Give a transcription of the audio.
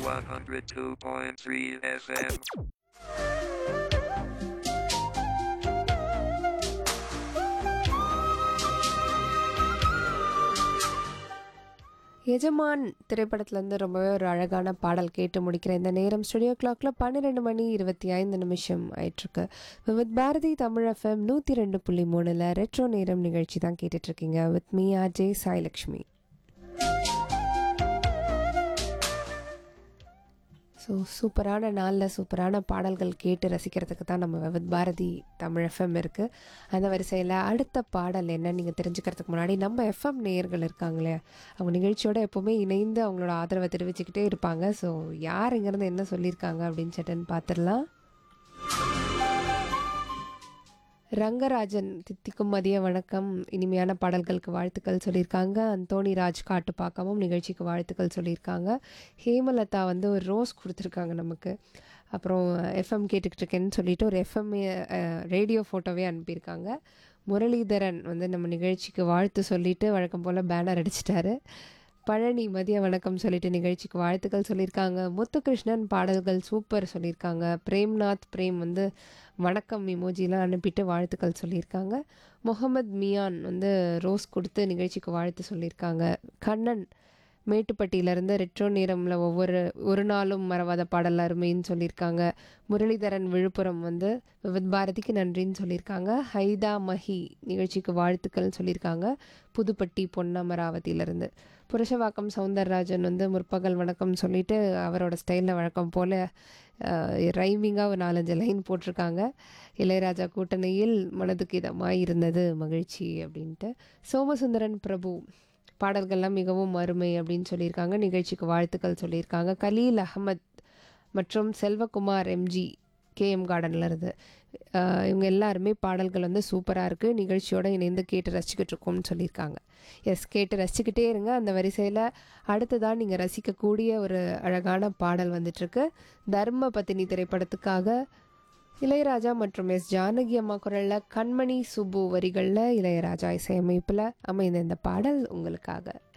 102.3 FM. எஜமான் திரைப்படத்துலேருந்து ரொம்பவே ஒரு அழகான பாடல் கேட்டு முடிக்கிற இந்த நேரம் ஸ்டுடியோ கிளாக்ல பன்னிரெண்டு மணி இருபத்தி ஐந்து நிமிஷம் ஆயிட்டுருக்கு வித் பாரதி தமிழ் எஃப்எம் நூற்றி ரெண்டு புள்ளி மூணில் ரெட்ரோ நேரம் நிகழ்ச்சி தான் கேட்டுட்ருக்கீங்க with me Ajay Sailakshmi so சூப்பரான நாளில் சூப்பரான பாடல்கள் கேட்டு ரசிக்கிறதுக்கு தான் நம்ம வித் பாரதி தமிழ் எஃப்எம் இருக்குது அந்த வரிசையில் அடுத்த பாடல் என்னன்னு நீங்கள் தெரிஞ்சுக்கிறதுக்கு முன்னாடி நம்ம எஃப்எம் நேயர்கள் இருக்காங்களே அவங்க நிகழ்ச்சியோட எப்போவுமே இணைந்து அவங்களோட ஆதரவை தெரிவிச்சுக்கிட்டே இருப்பாங்க ஸோ யார் இங்கேருந்து என்ன சொல்லியிருக்காங்க அப்படின்னு சொல்லிட்டுன்னு பார்த்துடலாம் ரங்கராஜன் தித்திக்கும் மதிய வணக்கம் இனிமையான பாடல்களுக்கு வாழ்த்துக்கள் சொல்லியிருக்காங்க அந்தோணி ராஜ் காட்டுப்பாக்கமும் நிகழ்ச்சிக்கு வாழ்த்துக்கள் சொல்லியிருக்காங்க ஹேமலதா வந்து ஒரு ரோஸ் கொடுத்துருக்காங்க நமக்கு அப்புறம் எஃப்எம் கேட்டுக்கிட்டு இருக்கேன்னு சொல்லிட்டு ஒரு எஃப்எம் ரேடியோ ஃபோட்டோவே அனுப்பியிருக்காங்க முரளிதரன் வந்து நம்ம நிகழ்ச்சிக்கு வாழ்த்து சொல்லிட்டு வழக்கம் போல் பேனர் அடிச்சிட்டாரு பழனி மதிய வணக்கம் சொல்லிட்டு நிகழ்ச்சிக்கு வாழ்த்துக்கள் சொல்லியிருக்காங்க முத்துகிருஷ்ணன் பாடல்கள் சூப்பர் சொல்லியிருக்காங்க பிரேம்நாத் பிரேம் வந்து வணக்கம் இமோஜிலாம் அனுப்பிட்டு வாழ்த்துக்கள் சொல்லியிருக்காங்க முகமது மியான் வந்து ரோஸ் கொடுத்து நிகழ்ச்சிக்கு வாழ்த்து சொல்லியிருக்காங்க கண்ணன் மேட்டுப்பட்டியிலேருந்து ரெட்ரோ நேரமில் ஒவ்வொரு ஒரு நாளும் மறவாத பாடல் அருமைன்னு சொல்லியிருக்காங்க முரளிதரன் விழுப்புரம் வந்து வித் பாரதிக்கு நன்றின்னு சொல்லியிருக்காங்க ஹைதா மஹி நிகழ்ச்சிக்கு வாழ்த்துக்கள் சொல்லியிருக்காங்க புதுப்பட்டி பொன்னமராவதியிலேருந்து புருஷவாக்கம் சவுந்தரராஜன் வந்து முற்பகல் வணக்கம் சொல்லிட்டு அவரோட ஸ்டைலில் வழக்கம் போல் ரைமிங்காக ஒரு நாலஞ்சு லைன் போட்டிருக்காங்க இளையராஜா கூட்டணியில் மனதுக்கு இதமாக இருந்தது மகிழ்ச்சி அப்படின்ட்டு சோமசுந்தரன் பிரபு பாடல்கள்லாம் மிகவும் அருமை அப்படின்னு சொல்லியிருக்காங்க நிகழ்ச்சிக்கு வாழ்த்துக்கள் சொல்லியிருக்காங்க கலீல் அகமத் மற்றும் செல்வகுமார் எம்ஜி கேஎம் கார்டனில் இருந்து அஹ் இவங்க எல்லாருமே பாடல்கள் வந்து சூப்பராக இருக்குது நிகழ்ச்சியோட இணைந்து கேட்டு ரசிச்சுக்கிட்டு இருக்கோம்னு சொல்லியிருக்காங்க எஸ் கேட்டு ரசிச்சுக்கிட்டே இருங்க அந்த வரிசையில் அடுத்ததான் நீங்கள் ரசிக்கக்கூடிய ஒரு அழகான பாடல் வந்துட்டுருக்கு தர்ம பத்தினி திரைப்படத்துக்காக இளையராஜா மற்றும் எஸ் ஜானகி அம்மா குரலில் கண்மணி சுப்பு வரிகளில் இளையராஜா இசையமைப்பில் அமைந்த இந்த பாடல் உங்களுக்காக